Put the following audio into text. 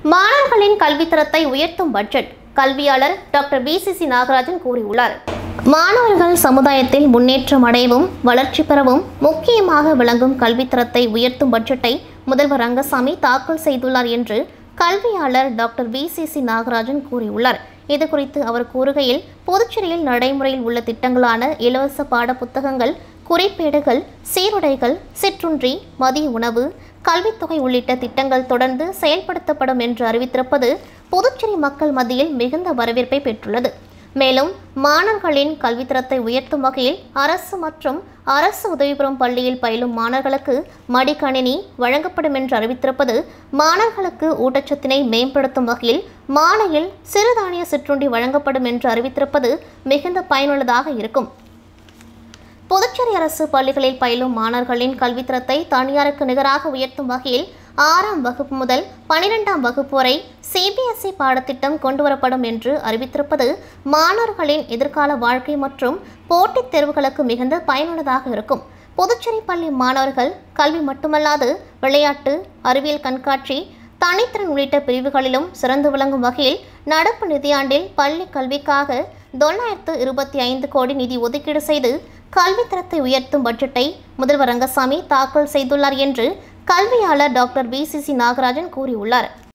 மாணவர்களின் கல்வித்தரத்தை உயர்த்தும் பட்ஜெட் கல்வியாளர் டாக்டர் பிசிசி நாகராஜன் கூறியுள்ளார் மாணவர்கள் சமுதாயத்தில் முன்னேற்றம் அடையவும் வளர்ச்சி பெறவும் முக்கியமாக விளங்கும் கல்வித்தரத்தை உயர்த்தும் பட்ஜெட்டை முதல்வர் ரங்கசாமி தாக்கல் செய்துள்ளார் என்று கல்வியாளர் டாக்டர் பிசிசி நாகராஜன் கூறியுள்ளார் இது குறித்து அவர் கூறுகையில் புதுச்சேரியில் நடைமுறையில் உள்ள திட்டங்களான இலவச பாட புத்தகங்கள் குறிப்பேடுகள் சீருடைகள் சிற்றுண்டி மதிய உணவு கல்வித்தொகை உள்ளிட்ட திட்டங்கள் தொடர்ந்து செயல்படுத்தப்படும் என்று அறிவித்திருப்பது புதுச்சேரி மக்கள் மத்தியில் மிகுந்த வரவேற்பை பெற்றுள்ளது மேலும் மாணவர்களின் கல்வித்தரத்தை உயர்த்தும் வகையில் அரசு மற்றும் அரசு உதவி பெறும் பள்ளியில் பயிலும் மாணவர்களுக்கு மடிக்கணினி வழங்கப்படும் என்று அறிவித்திருப்பது மாணவர்களுக்கு ஊட்டச்சத்தினை மேம்படுத்தும் வகையில் மாலையில் சிறுதானிய சிற்றுண்டி வழங்கப்படும் என்று அறிவித்திருப்பது மிகுந்த பயனுள்ளதாக இருக்கும் புதுச்சேரி அரசு பள்ளிகளில் பயிலும் மாணவர்களின் கல்வித்தரத்தை தனியாருக்கு நிகராக உயர்த்தும் வகையில் ஆறாம் வகுப்பு முதல் பனிரெண்டாம் வகுப்பு வரை சிபிஎஸ்இ பாடத்திட்டம் கொண்டுவரப்படும் என்று அறிவித்திருப்பது மாணவர்களின் எதிர்கால வாழ்க்கை மற்றும் போட்டித் தேர்வுகளுக்கு மிகுந்த பயனுள்ளதாக இருக்கும் புதுச்சேரி பள்ளி மாணவர்கள் கல்வி மட்டுமல்லாது விளையாட்டு அறிவியல் கண்காட்சி தனித்திறன் உள்ளிட்ட பிரிவுகளிலும் சிறந்து விளங்கும் வகையில் நடப்பு நிதியாண்டில் பள்ளி கல்விக்காக தொள்ளாயிரத்து இருபத்தி ஐந்து கோடி நிதி ஒதுக்கீடு செய்து கல்வித்தரத்தை உயர்த்தும் பட்ஜெட்டை முதல்வர் ரங்கசாமி தாக்கல் செய்துள்ளார் என்று கல்வியாளர் டாக்டர் பிசிசி நாகராஜன் கூறியுள்ளார்